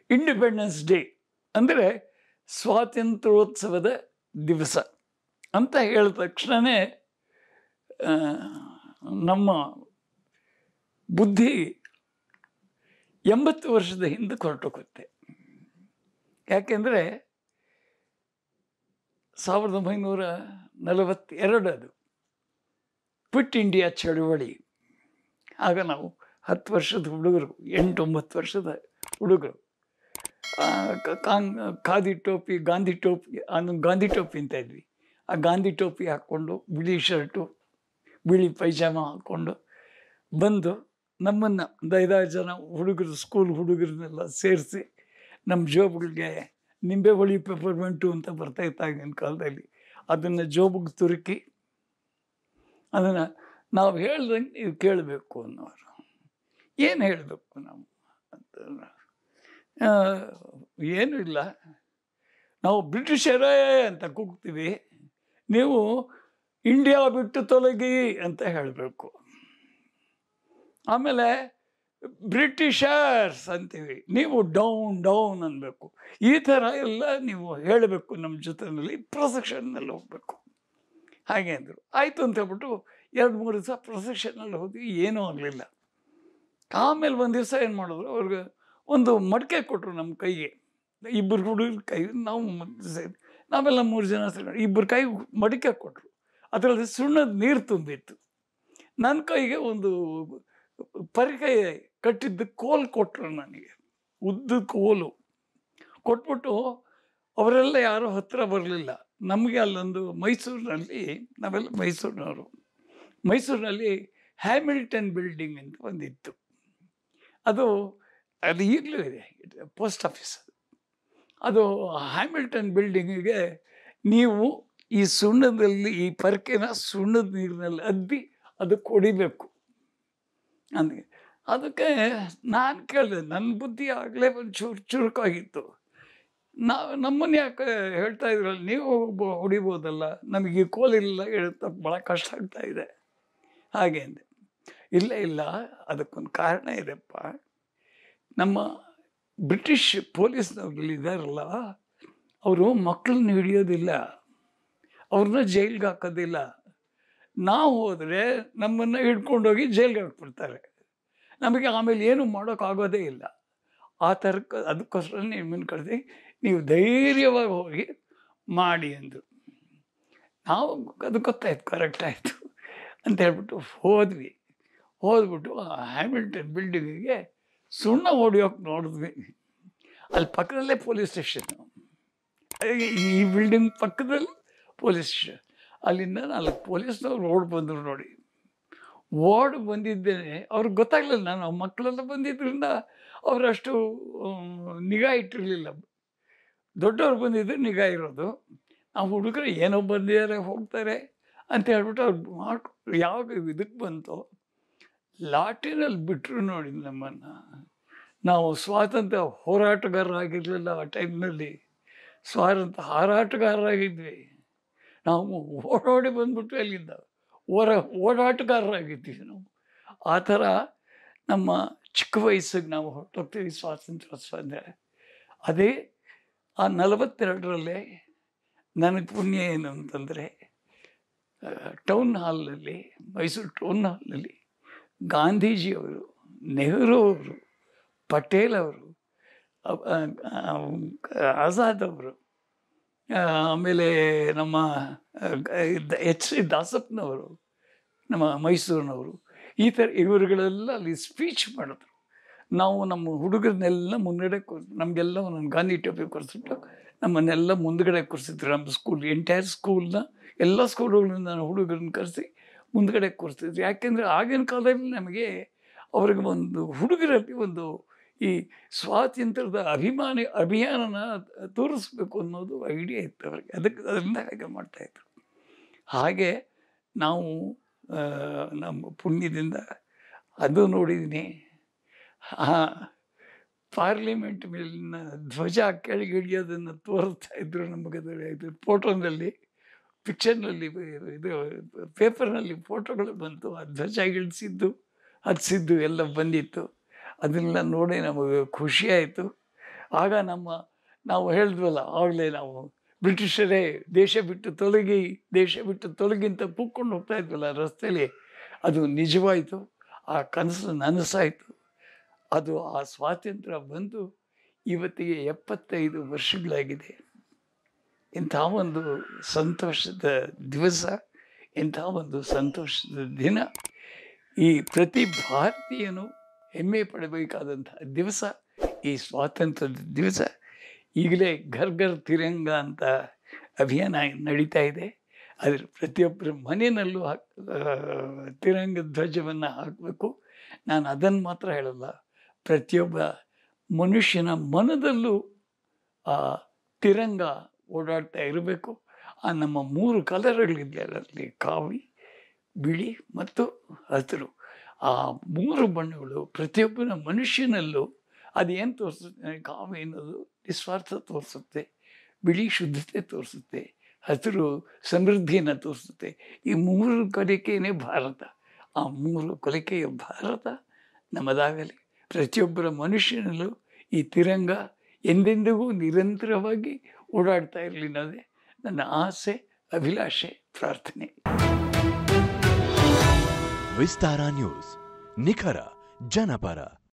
independence day ಅಂದರೆ ಸ್ವಾತಂತ್ರ್ಯೋತ್ಸವದ ದಿವಸ ಅಂತ ಹೇಳಿದ ತಕ್ಷಣವೇ ಆ, ನಮ್ಮ ಬುದ್ಧಿ ಎಂಬತ್ತು ವರ್ಷದ ಹಿಂದೆ ಹೊರಟೋಗುತ್ತೆ ಯಾಕೆಂದರೆ ಸಾವಿರದ ಒಂಬೈನೂರ ನಲವತ್ತೆರಡು ಅದು ಕ್ವಿಟ್ ಇಂಡಿಯಾ ಚಳುವಳಿ ಆಗ ನಾವು ಹತ್ತು ವರ್ಷದ ಹುಡುಗರು ಎಂಟು ಒಂಬತ್ತು ವರ್ಷದ ಹುಡುಗರು ಆ, ಕ- ಕಾಂಗ್ ಖಾದಿ ಟೋಪಿ ಗಾಂಧಿ ಟೋಪಿ ಅದು ಗಾಂಧಿ ಟೋಪಿ ಅಂತ ಇದ್ವಿ ಆ ಗಾಂಧಿ ಟೋಪಿ ಹಾಕ್ಕೊಂಡು ಬಿಳಿ ಶರ್ಟು ಬಿಳಿ ಪೈಜಾಮ ಹಾಕ್ಕೊಂಡು ಬಂದು ನಮ್ಮನ್ನು ಒಂದು ಐದಾರು ಜನ ಹುಡುಗರು ಸ್ಕೂಲ್ ಹುಡುಗರನ್ನೆಲ್ಲ ಸೇರಿಸಿ ನಮ್ಮ ಜೋಬ್ಗಳಿಗೆ ನಿಂಬೆ ಹುಳಿ ಪೆಪರ್ಮೆಂಟು ಅಂತ ಬರ್ತಾ ಇತ್ತು ಆಗಿನ ಕಾಲದಲ್ಲಿ ಅದನ್ನು ಜೋಬಿಗೆ ತುರುಕಿ ಅದನ್ನು ನಾವು ಹೇಳ್ದಂಗೆ ನೀವು ಕೇಳಬೇಕು ಅನ್ನೋರು ಏನು ಹೇಳಬೇಕು ನಾವು ಅಂತ ಆ, ಏನೂ ಇಲ್ಲ ನಾವು ಬ್ರಿಟಿಷರೇ ಅಂತ ಕೂಗ್ತೀವಿ ನೀವು ಇಂಡಿಯಾ ಬಿಟ್ಟು ತೊಲಗಿ ಅಂತ ಹೇಳಬೇಕು ಆಮೇಲೆ ಬ್ರಿಟಿಷರ್ಸ್ ಅಂತೀವಿ ನೀವು ಡೌನ್ ಡೌನ್ ಅನ್ಬೇಕು ಈ ಥರ ಎಲ್ಲ ನೀವು ಹೇಳಬೇಕು ನಮ್ಮ ಜೊತೆಯಲ್ಲಿ ಪ್ರೊಸೆಕ್ಷನ್ನಲ್ಲಿ ಹೋಗಬೇಕು ಹಾಗೆ ಅಂದರು ಆಯಿತು ಅಂತ ಹೇಳ್ಬಿಟ್ಟು ಎರಡು ಮೂರು ದಿವಸ ಪ್ರೊಸೆಕ್ಷನಲ್ಲಿ ಹೋದ್ವಿ ಏನೂ ಆಗಲಿಲ್ಲ ಆಮೇಲೆ ಒಂದು ದಿವಸ ಏನು ಮಾಡಿದ್ರು ಅವ್ರಿಗೆ ಒಂದು ಮಡಿಕೆ ಕೊಟ್ಟರು ನಮ್ಮ ಕೈಗೆ ಇಬ್ಬರು ಹುಡುಗರ ಕೈ ನಾವು ಮತ್ತೆ ಸೇರಿ ನಾವೆಲ್ಲ ಮೂರು ಜನ ಸೇರಿ ಇಬ್ಬರು ಕೈ ಮಡಿಕೆ ಕೊಟ್ಟರು ಅದರಲ್ಲಿ ಸುಣ್ಣದ ನೀರು ತುಂಬಿತ್ತು ನನ್ನ ಕೈಗೆ ಒಂದು ಪರಿಕೈ ಕಟ್ಟಿದ್ದ ಕೋಲ್ ಕೊಟ್ಟರು ನನಗೆ ಉದ್ದ ಕೋಲು ಕೊಟ್ಬಿಟ್ಟು ಅವರೆಲ್ಲ ಯಾರೂ ಹತ್ತಿರ ಬರಲಿಲ್ಲ ನಮಗೆ ಅಲ್ಲೊಂದು ಮೈಸೂರಿನಲ್ಲಿ ನಾವೆಲ್ಲ ಮೈಸೂರಿನವರು ಮೈಸೂರಿನಲ್ಲಿ ಹ್ಯಾಮಿಲ್ಟನ್ ಬಿಲ್ಡಿಂಗ್ ಅಂತ ಒಂದಿತ್ತು ಅದು ಅದು ಈಗಲೂ ಇದೆ ಪೋಸ್ಟ್ ಆಫೀಸ್ ಅದು ಹ್ಯಾಮಿಲ್ಟನ್ ಬಿಲ್ಡಿಂಗಿಗೆ ನೀವು ಈ ಸುಣ್ಣದಲ್ಲಿ ಈ ಪರ್ಕೆನ ಸುಣ್ಣದ ನೀರಿನಲ್ಲಿ ಅದ್ದಿ ಅದಕ್ಕೆ ಹೊಡಿಬೇಕು ನನಗೆ ಅದಕ್ಕೆ ನಾನು ಕೇಳಿದೆ ನನ್ನ ಬುದ್ಧಿ ಆಗಲೇ ಒಂದು ಚೂರು ಚುರುಕಾಗಿತ್ತು ನಾವು ನಮ್ಮನ್ನು ಯಾಕೆ ಹೇಳ್ತಾ ಇದ್ರಲ್ಲ ನೀವು ಬ- ಹೊಡಿಬೋದಲ್ಲ ನಮಗೆ ಈ ಕೋಲಿಲ್ಲ ಹೇಳುತ್ತ ಭಾಳ ಕಷ್ಟ ಆಗ್ತಾ ಇದೆ ಹಾಗೆ ಅಂದೆ ಇಲ್ಲ ಇಲ್ಲ ಅದಕ್ಕೊಂದು ಕಾರಣ ಇದೆಪ್ಪ ನಮ್ಮ ಬ್ರಿಟಿಷ್ ಪೊಲೀಸ್ನವ್ರಲ್ಲಿ ಇದ್ದಾರಲ್ಲ ಅವರು ಮಕ್ಕಳನ್ನ ಹಿಡಿಯೋದಿಲ್ಲ ಅವ್ರನ್ನ ಜೈಲ್ಗೆ ಹಾಕೋದಿಲ್ಲ ನಾವು ಹೋದರೆ ನಮ್ಮನ್ನು ಹಿಡ್ಕೊಂಡೋಗಿ ಜೈಲ್ಗೆ ಹಾಕ್ಬಿಡ್ತಾರೆ ನಮಗೆ ಆಮೇಲೆ ಏನು ಮಾಡೋಕ್ಕಾಗೋದೇ ಇಲ್ಲ ಆ ಥರಕ್ಕೆ ಅದಕ್ಕೋಸ್ಕರ ನಿಮ್ಮನ್ನು ಕರೆದಿ ನೀವು ಧೈರ್ಯವಾಗಿ ಹೋಗಿ ಮಾಡಿ ಅಂದರು ನಾವು ಅದು ಗೊತ್ತಾಯ್ತು ಕರೆಕ್ಟ್ ಆಯಿತು ಅಂತ ಹೇಳ್ಬಿಟ್ಟು ಹೋದ್ವಿ ಹೋದ್ಬಿಟ್ಟು ಆ ಹ್ಯಾಮಿಲ್ಟನ್ ಬಿಲ್ಡಿಂಗಿಗೆ ಸುಣ್ಣ ಹೊಡಿಯೋಕೆ ನೋಡಿದ್ವಿ ಅಲ್ಲಿ ಪಕ್ಕದಲ್ಲೇ ಪೊಲೀಸ್ ಸ್ಟೇಷನ್ನು ಈ ಬಿಲ್ಡಿಂಗ್ ಪಕ್ಕದಲ್ಲಿ ಪೊಲೀಸ್ ಸ್ಟೇಷನ್ ಅಲ್ಲಿಂದ ನಾಲ್ಕು ಪೊಲೀಸ್ನವ್ರು ಓಡ್ ಬಂದರು ನೋಡಿ ಓಡ್ ಬಂದಿದ್ದೇನೆ ಅವ್ರಿಗೆ ಗೊತ್ತಾಗಲಿಲ್ಲ ನಾನು ಮಕ್ಕಳೆಲ್ಲ ಬಂದಿದ್ದರಿಂದ ಅವರಷ್ಟು ನಿಗಾ ಇಟ್ಟಿರಲಿಲ್ಲ ದೊಡ್ಡವ್ರು ಬಂದಿದ್ದು ನಿಗಾ ಇರೋದು ಆ ಹುಡುಗರು ಏನೋ ಬಂದಿದ್ದಾರೆ ಹೋಗ್ತಾರೆ ಅಂತ ಹೇಳ್ಬಿಟ್ಟು ಅವ್ರು ಮಾಡ್ಕೊಂಡು ಯಾವಾಗ ಇದಕ್ಕೆ ಬಂತು ಲಾಟಿನಲ್ಲಿ ಬಿಟ್ಟರು ನೋಡಿ ನಮ್ಮನ್ನು ನಾವು ಸ್ವಾತಂತ್ರ್ಯ ಹೋರಾಟಗಾರರಾಗಿರಲಿಲ್ಲ ಆ ಟೈಮ್ನಲ್ಲಿ ಸ್ವಾತಂತ್ರ್ಯ ಹಾರಾಟಗಾರರಾಗಿದ್ವಿ ನಾವು ಓಡೋಡಿ ಬಂದ್ಬಿಟ್ಟು ಅಲ್ಲಿಂದ ಓರ ಓಡಾಟಗಾರರಾಗಿದ್ದೀವಿ ನಾವು ಆ ಥರ ನಮ್ಮ ಚಿಕ್ಕ ವಯಸ್ಸಿಗೆ ನಾವು ಹೊರಟೋಗ್ತೀವಿ ಸ್ವಾತಂತ್ರ್ಯೋತ್ಸವ ಅಂದರೆ ಅದೇ ಆ ನಲವತ್ತೆರಡರಲ್ಲೇ ನನಗೆ ಪುಣ್ಯ ಏನು ಅಂತಂದರೆ ಟೌನ್ ಹಾಲ್ನಲ್ಲಿ ಮೈಸೂರು ಟೌನ್ ಹಾಲ್ನಲ್ಲಿ ಗಾಂಧೀಜಿಯವರು ನೆಹರು ಅವರು ಪಟೇಲ್ ಅವರು ಅ- ಅ- ಆಜಾದ್ ಅವರು ಆ, ಆಮೇಲೆ ನಮ್ಮ ಎಚ್ ಸಿ ದಾಸಪ್ಪನವರು ನಮ್ಮ ಮೈಸೂರಿನವರು ಈ ಥರ ಇವರುಗಳೆಲ್ಲ ಅಲ್ಲಿ ಸ್ಪೀಚ್ ಮಾಡಿದ್ರು ನಾವು ನಮ್ಮ ಹುಡುಗರನ್ನೆಲ್ಲ ಮುನ್ನಡೆ ಕೂರ್ಸ್ ನಮಗೆಲ್ಲ ಒಂದೊಂದು ಗಾಂಧಿ ಟೋಪಿ ಕೊಡಿಸ್ಬಿಟ್ಟು ನಮ್ಮನ್ನೆಲ್ಲ ಮುಂದ್ಗಡೆ ಕೂರಿಸಿದ್ರು ನಮ್ಮ ಸ್ಕೂಲ್ ಎಂಟೈರ್ ಸ್ಕೂಲ್ನ ಎಲ್ಲ ಸ್ಕೂಲ್ಗಳಿಂದ ಹುಡುಗರನ್ನ ಕರೆಸಿ ಮುಂದ್ಗಡೆ ಕೂರಿಸ್ತಿದ್ರು ಯಾಕೆಂದರೆ ಆಗಿನ ಕಾಲದಲ್ಲಿ ನಮಗೆ ಅವ್ರಿಗೆ ಒಂದು ಹುಡುಗರಲ್ಲಿ ಒಂದು ಈ ಸ್ವಾತಂತ್ರ್ಯದ ಅಭಿಮಾನಿ ಅಭಿಯಾನನ ತೋರಿಸ್ಬೇಕು ಅನ್ನೋದು ಐಡಿಯಾ ಇತ್ತು ಅವ್ರಿಗೆ ಅದಕ್ಕೆ ಅದರಿಂದ ಹಾಗೆ ಮಾಡ್ತಾಯಿದ್ರು ಹಾಗೆ ನಾವು ಆ, ನಮ್ಮ ಪುಣ್ಯದಿಂದ ಅದು ನೋಡಿದ್ದೀನಿ ಆ ಪಾರ್ಲಿಮೆಂಟ್ ಮೇಲಿನ ಧ್ವಜ ಕೆಳಗೆ ಹಿಡಿಯೋದನ್ನು ತೋರಿಸ್ತಾ ಇದ್ರು ನಮಗೆ ಅದು ಇದು ಫೋಟೋನಲ್ಲಿ ಪಿಕ್ಚರ್ನಲ್ಲಿ ಇದು ಪೇಪರ್ನಲ್ಲಿ ಫೋಟೋಗಳು ಬಂತು ಆ ಧ್ವಜ ಇಳಿಸಿದ್ದು ಹಚ್ಚಿದ್ದು ಎಲ್ಲ ಬಂದಿತ್ತು ಅದನ್ನೆಲ್ಲ ನೋಡಿ ನಮಗೆ ಖುಷಿಯಾಯಿತು ಆಗ ನಮ್ಮ ನಾವು ಹೇಳಿದ್ವಲ್ಲ ಆಗಲೇ ನಾವು ಬ್ರಿಟಿಷರೇ ದೇಶ ಬಿಟ್ಟು ತೊಲಗಿ ದೇಶ ಬಿಟ್ಟು ತೊಲಗಿ ಅಂತ ಕೂಕ್ಕೊಂಡು ಹೋಗ್ತಾ ಇದ್ವಲ್ಲ ರಸ್ತೆಯಲ್ಲಿ ಅದು ನಿಜವಾಯಿತು ಆ ಕನಸು ನನಸಾಯಿತು ಅದು ಆ ಸ್ವಾತಂತ್ರ್ಯ ಬಂದು ಇವತ್ತಿಗೆ ಎಪ್ಪತ್ತೈದು ವರ್ಷಗಳಾಗಿದೆ ಇಂಥ ಒಂದು ಸಂತೋಷದ ದಿವಸ ಇಂಥ ಒಂದು ಸಂತೋಷದ ದಿನ ಈ ಪ್ರತಿ ಭಾರತೀಯನು ಹೆಮ್ಮೆ ಪಡಬೇಕಾದಂಥ ದಿವಸ ಈ ಸ್ವಾತಂತ್ರ್ಯದ ದಿವಸ ಈಗಲೇ ಘರ್ ಘರ್ ತಿರಂಗ ಅಂತ ಅಭಿಯಾನ ನಡೀತಾ ಇದೆ ಅದ್ರ ಪ್ರತಿಯೊಬ್ಬರ ಮನೆಯಲ್ಲೂ ಹಾಕ್ ಆ, ತಿರಂಗ ಧ್ವಜವನ್ನು ಹಾಕಬೇಕು ನಾನು ಅದನ್ನು ಮಾತ್ರ ಹೇಳಲ್ಲ ಪ್ರತಿಯೊಬ್ಬ ಮನುಷ್ಯನ ಮನದಲ್ಲೂ ಆ ತಿರಂಗ ಓಡಾಡ್ತಾ ಇರಬೇಕು ಆ ನಮ್ಮ ಮೂರು ಕಲರ್ಗಳಿದೆ ಅದರಲ್ಲಿ ಕಾವಿ ಬಿಳಿ ಮತ್ತು ಹಸಿರು ಆ ಮೂರು ಬಣ್ಣಗಳು ಪ್ರತಿಯೊಬ್ಬನ ಮನುಷ್ಯನಲ್ಲೂ ಅದೇನು ತೋರಿಸುತ್ತೆ ಕಾವಿ ಅನ್ನೋದು ನಿಸ್ವಾರ್ಥ ತೋರಿಸುತ್ತೆ ಬಿಳಿ ಶುದ್ಧತೆ ತೋರಿಸುತ್ತೆ ಹಸಿರು ಸಮೃದ್ಧಿಯನ್ನು ತೋರಿಸುತ್ತೆ ಈ ಮೂರು ಕಲಿಕೆಯೇ ಭಾರತ ಆ ಮೂರು ಕಲಿಕೆಯ ಭಾರತ ನಮ್ಮದಾಗಲಿ ಪ್ರತಿಯೊಬ್ಬರ ಮನುಷ್ಯನಲ್ಲೂ ಈ ತಿರಂಗ ಎಂದೆಂದಿಗೂ ನಿರಂತರವಾಗಿ ಓಡಾಡ್ತಾ ಇರಲಿ ಅನ್ನೋದೇ ನನ್ನ ಆಸೆ ಅಭಿಲಾಷೆ ಪ್ರಾರ್ಥನೆ ವಿಸ್ತಾರ ನ್ಯೂಸ್ ನಿಖರ ಜನಪರ